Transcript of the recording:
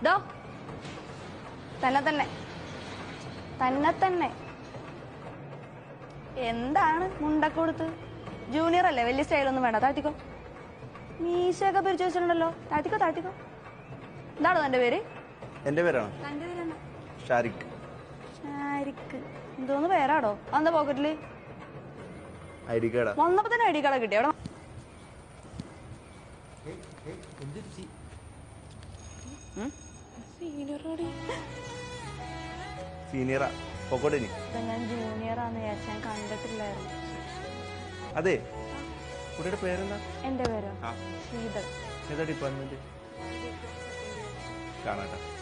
ഡോ തന്നെ തന്നെ തന്നെ തന്നെ എന്താണ് മുണ്ടൊക്കെ കൊടുത്ത് ജൂനിയർ അല്ലേ വലിയ സ്റ്റൈലൊന്നും വേണ്ട താഴ്ത്തിക്കോ മീശയൊക്കെ പിരിച്ചു വെച്ചിട്ടുണ്ടല്ലോ താഴ്ത്തിക്കോ താഴ്ത്തിക്കോ എന്താണോ തന്റെ പേര് എന്റെ പേരാണ് തന്റെ പേരാണ് ഷാരിഖ് ഷാരിക്ക് എന്തോന്ന് പേരാടോ അതെന്താ പോക്കറ്റില് ഐ ഡി കാർഡാ വന്നപ്പോ തന്നെ ഐ ഡി കാർഡ് കിട്ടി അവിടെ സീനിയറാ പൊക്കോട്ടിനി ഞാൻ ജൂനിയർ ആന്ന് വിചാരിച്ചു ഞാൻ കണ്ടിട്ടില്ലായിരുന്നു അതെ കുട്ടിയുടെ പേരെന്താ എന്റെ പേരോ ആ ശീതൾ ഏതാ ഡിപ്പാർട്ട്മെന്റ് കാണാട്ടാ